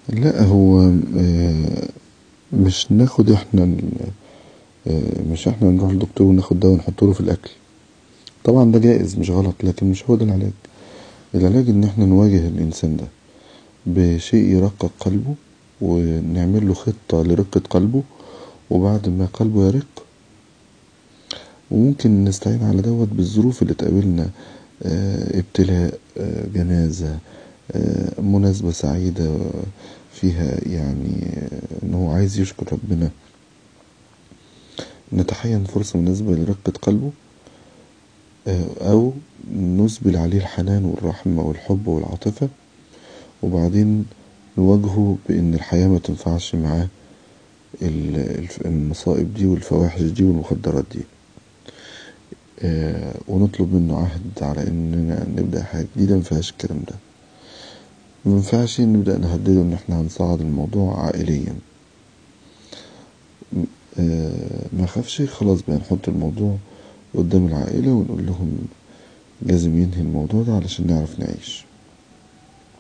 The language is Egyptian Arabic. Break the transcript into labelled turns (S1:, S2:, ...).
S1: لا هو مش ناخد احنا مش احنا نروح للدكتور وناخد دوا ونحطله في الأكل طبعا ده جائز مش غلط لكن مش هو ده العلاج العلاج ان احنا نواجه الإنسان ده بشيء يرقق قلبه ونعمله خطة لرقة قلبه وبعد ما قلبه يرق وممكن نستعين على دوت بالظروف اللي تقابلنا ابتلاء جنازة مناسبة سعيدة فيها يعني ان هو عايز يشكر ربنا نتحين فرصة مناسبة لرقة قلبه او نسبل عليه الحنان والرحمة والحب والعاطفة وبعدين نواجهه بان الحياة متنفعش معاه المصائب دي والفواحش دي والمخدرات دي ونطلب منه عهد على اننا نبدأ حياة جديدة مفيهاش الكلام ده منفعش نبدأ نهدده ان احنا هنصعد الموضوع عائليا مخافش خلاص بقى نحط الموضوع قدام العائلة ونقول لهم لازم ينهي الموضوع ده علشان نعرف نعيش